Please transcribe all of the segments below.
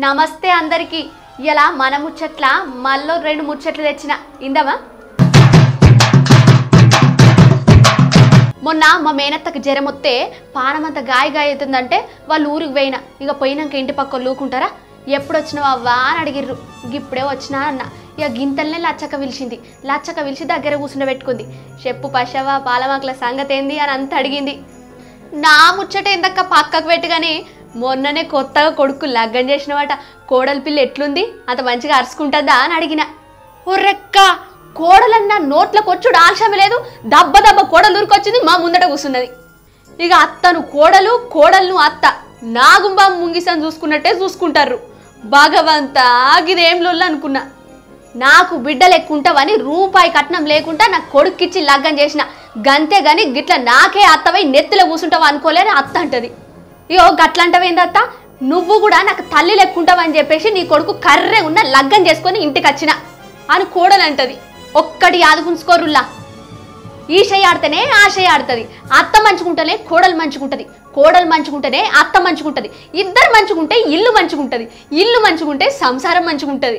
నమస్తే అందరికి ఇలా మన ముచ్చట్ల మళ్ళీ రెండు ముచ్చట్లు తెచ్చిన ఇందమా మొన్న మా మేనత్తకు జ్వరం వస్తే పానమంత గాయ గాయ అవుతుందంటే వాళ్ళు ఊరికి పోయినా ఇక పోయినాక ఇంటి పక్క లూకుంటారా ఎప్పుడు వచ్చినావు అవ్వా అని అడిగిర్రు ఇప్పుడే వచ్చినా అన్న ఇక గింతలనే లచ్చక పిలిచింది లచ్చక పిలిచి దగ్గర కూర్చుని పెట్టుకుంది చెప్పు పశవా పాలమాకుల సంగతి ఏంది అని అంత అడిగింది నా ముచ్చట ఎందక్క పక్కకు పెట్టుగాని మొన్ననే కొత్తగా కొడుకు లగ్గం చేసినవాట కోడలి పిల్ల ఎట్లుంది అంత మంచిగా అరుచుకుంటుందా అని అడిగిన ఒర్రెక్క కోడలన్న నోట్లకు వచ్చుడు ఆలస్యం లేదు దబ్బ దబ్బ కోడలు దూరుకొచ్చింది మా ముందట కూర్చున్నది ఇక అత్తను కోడలు కోడలను అత్త నాగుంబం ముంగిసని చూసుకున్నట్టే చూసుకుంటారు భగవంత గిదేం లొల్లు అనుకున్నా నాకు బిడ్డలు ఎక్కుంటావని రూపాయి కట్నం లేకుండా నా కొడుక్కిచ్చి లగ్గం చేసిన గంతే గాని గిట్ల నాకే అత్తవై నెత్తిలో కూసుంటావు అనుకోలేని అత్త అంటది ఇగో గట్లంటవేంది అత్త నువ్వు కూడా నాకు తల్లి లెక్కుంటావని చెప్పేసి నీ కొడుకు కర్రె ఉన్న లగ్గం చేసుకొని ఇంటికి వచ్చిన అని కోడలంటది ఒక్కటి యాదుకుంచుకోరుల్లా ఈ షై ఆడితేనే ఆ షై ఆడుతుంది అత్త మంచుకుంటేనే కోడలు మంచుకుంటది కోడలు మంచుకుంటేనే అత్త మంచుకుంటది ఇద్దరు మంచుకుంటే ఇల్లు మంచుకుంటది ఇల్లు మంచుకుంటే సంసారం మంచుకుంటది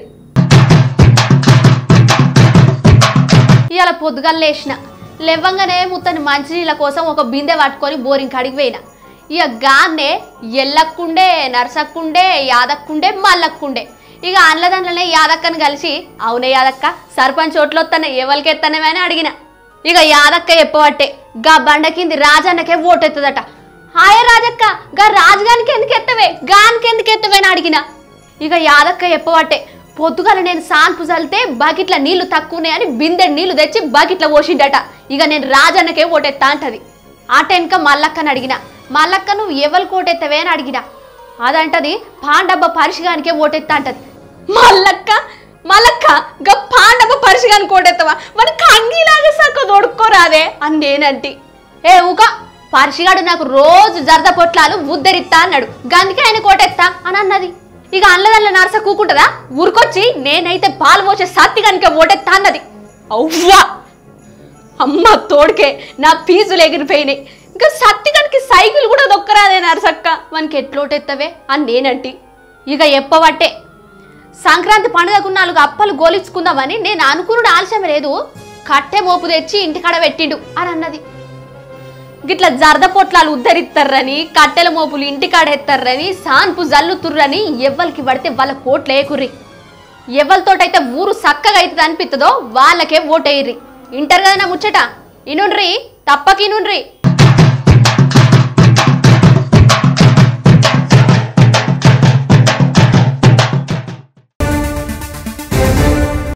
ఇవాళ పొద్దుగాల లేచిన లేవంగానే ముత్తని మంచినీళ్ళ కోసం ఒక బిందె పట్టుకొని బోరింగ్ కాడికి పోయిన ఇక గాన్నే ఎల్లక్కుండే నరసక్కుండే యాదక్కుండే మల్లక్కుండే ఇక అండ్లదండ్లనే యాదక్కని కలిసి అవునే యాదక్క సర్పంచ్ ఓట్లు వస్తానే ఎవరికి ఎత్తనేమే అని అడిగిన ఇక యాదక్క చెప్పబట్టే గా బండ కింది రాజన్నకే ఓటెత్తదట హాయ రాజక్క గా రాజుగానికి ఎందుకు ఎత్తవే గానికి ఎందుకు ఎత్తవే అని అడిగిన ఇక యాదక్క చెప్పబట్టే పొద్దుగాల నేను సాన్పు చల్లితే బకెట్ల నీళ్లు తక్కువనే అని బిందె నీళ్లు తెచ్చి బకెట్ల పోసిండట ఇక నేను రాజన్నకే ఓటెత్తా అంటది ఆటెనక మల్లక్కని అడిగిన మల్లక్క నువ్వు ఎవరు కోటెత్తవే అని అడిగిన అదంటది పాండబ్బ పరిశుగానికే ఓటెత్తా అంటది మల్లక్క మల్లక్క గా పాండబ్బ పరిశుగాని కోటెత్తవా మన కంగిలాగా సక్క దొడుక్కోరాదే అని నేనంటి ఏ ఊక పరిశిగాడు నాకు రోజు జరద పొట్లాలు ఉద్దరిత్తా అన్నాడు గందుకే ఆయన కోటెత్తా అని అన్నది ఇక అల్లదల్ల నరస కూకుంటదా ఊరుకొచ్చి నేనైతే పాలు పోసే సత్తిగానికే ఓటెత్తా అన్నది అవ్వా అమ్మ తోడుకే నా ఫీజులు ఎగిరిపోయినాయి ఇంకా సత్తిగానికి సైకిల్ కూడా దొక్కరాదే నరసక్క మనకి ఎట్లోటెత్తవే అని నేనంటి ఇక ఎప్పవట్టే సంక్రాంతి పండుగకు నాలుగు అప్పలు గోలించుకుందామని నేను అనుకున్నాడు ఆలస్యం లేదు కట్టె మోపు తెచ్చి ఇంటికాడ పెట్టిండు అని అన్నది గిట్ల జర్ద పొట్లాలు ఉద్ధరిస్తారని కట్టెల మోపులు ఇంటికాడ ఎత్తారని సాన్పు జల్లుతుర్రని ఎవ్వరికి పడితే వాళ్ళ కోట్లు ఏకుర్రి ఎవరితోటైతే ఊరు చక్కగా అవుతుంది అనిపిస్తుందో వాళ్ళకే ఓటేయ్రి ఇంటర్ కదా నా ముచ్చట ఇనుండ్రి తప్పకి ఇనుండ్రి